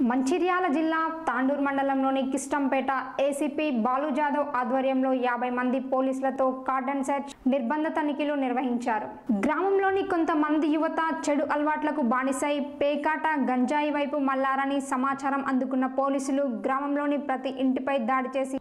మంచిర్యాల జిల్లా తాండూరు మండలంలోని కిష్టంపేట ఏసీపీ బాలు జాదవ్ ఆధ్వర్యంలో యాభై మంది పోలీసులతో కార్డన్ సెర్చ్ నిర్బంధ తనిఖీలు నిర్వహించారు గ్రామంలోని కొంతమంది యువత చెడు అలవాట్లకు బానిసై పేకాట గంజాయి వైపు మళ్లారని సమాచారం అందుకున్న పోలీసులు గ్రామంలోని ప్రతి ఇంటిపై దాడి చేసి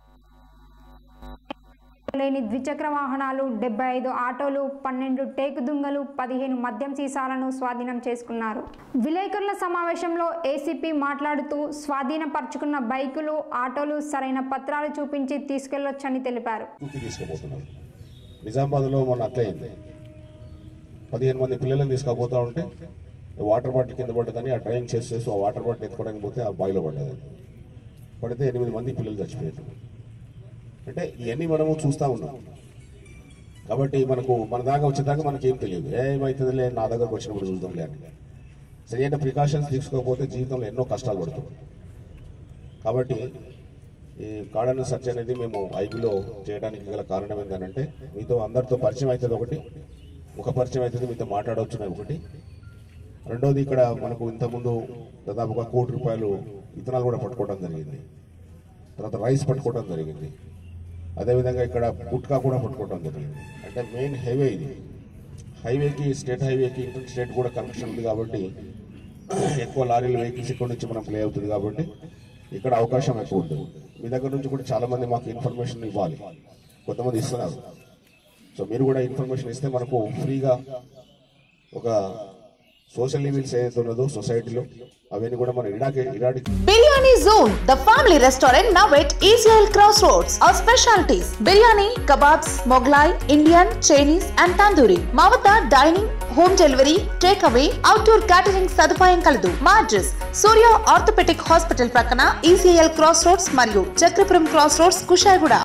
లేని ద్విచక్ర వాహనాలు డెబ్బై ఐదు ఆటోలు పన్నెండు టేకు దుంగలు పదిహేను మద్యం సీసాలను స్వాధీనం చేసుకున్నారు విలేకరుల సమావేశంలో ఏసీపీ మాట్లాడుతూ స్వాధీనపరుచుకున్న బైకులు ఆటోలు సరైన పత్రాలు చూపించి తీసుకెళ్లొచ్చని తెలిపారు స్కూటీ తీసుకుపోతున్నారు నిజామాబాద్లో మొన్న అట్లయింది పదిహేను మంది పిల్లలను తీసుకుపోతా ఉంటే వాటర్ బాటిల్ కింద పడ్డదని ఆ డ్రైవింగ్ చేసి చేసి ఆ వాటర్ బాటిల్ ఎత్తుకోవడానికి పోతే ఆ బావిలో పడ్డది పడితే ఎనిమిది మంది పిల్లలు చచ్చిపోయారు అంటే ఇవన్నీ మనము చూస్తూ ఉన్నాం కాబట్టి మనకు మన దాకా వచ్చేదాకా మనకి ఏం తెలియదు ఏమవుతుందిలే నా దగ్గరకు వచ్చినప్పుడు చూద్దాంలే అని సరైన ప్రికాషన్స్ తీసుకోకపోతే జీవితంలో ఎన్నో కష్టాలు పడుతుంది కాబట్టి ఈ కాడన్ సర్చ్ అనేది మేము ఐబీలో చేయడానికి గల కారణం ఏంటంటే మీతో అందరితో పరిచయం అవుతుంది ఒకటి ముఖ పరిచయం అవుతుంది మీతో మాట్లాడవచ్చు ఒకటి రెండోది ఇక్కడ మనకు ఇంతకుముందు దాదాపుగా కోటి రూపాయలు విత్తనాలు కూడా పట్టుకోవడం జరిగింది తర్వాత రైస్ పట్టుకోవడం జరిగింది అదేవిధంగా ఇక్కడ గుట్కా కూడా పట్టుకోవడం జరిగింది అంటే మెయిన్ హైవే ఇది హైవేకి స్టేట్ హైవేకి ఇంటర్ స్టేట్ కూడా కనెక్షన్ ఉంది కాబట్టి ఎక్కువ లారీలు వెహికల్స్ ఇక్కడ నుంచి మనం ప్లే అవుతుంది కాబట్టి ఇక్కడ అవకాశం ఎక్కువ ఉంటుంది మీ దగ్గర నుంచి కూడా చాలా మంది మాకు ఇన్ఫర్మేషన్ ఇవ్వాలి కొంతమంది ఇస్తున్నారు సో మీరు కూడా ఇన్ఫర్మేషన్ ఇస్తే మనకు ఫ్రీగా ఒక సోషల్ లివిల్స్ ఏదైతే ఉన్నదో సొసైటీలో అవన్నీ కూడా మనం ఇడాకి ఇడాకి biryani zone the family restaurant now at ఈజ్రాయల్ cross roads our specialities biryani kebabs Mughlai Indian Chinese and tandoori మా వద్ద dining home delivery take away outdoor catering సదుపాయం కలదు మా అడ్రస్ సూర్య ఆర్థోపెటిక్ హాస్పిటల్ ప్రక్కన ఈసీఎల్ క్రాస్ రోడ్స్ మరియు చక్రపురం క్రాస్ రోడ్స్ కుషాయిగూడ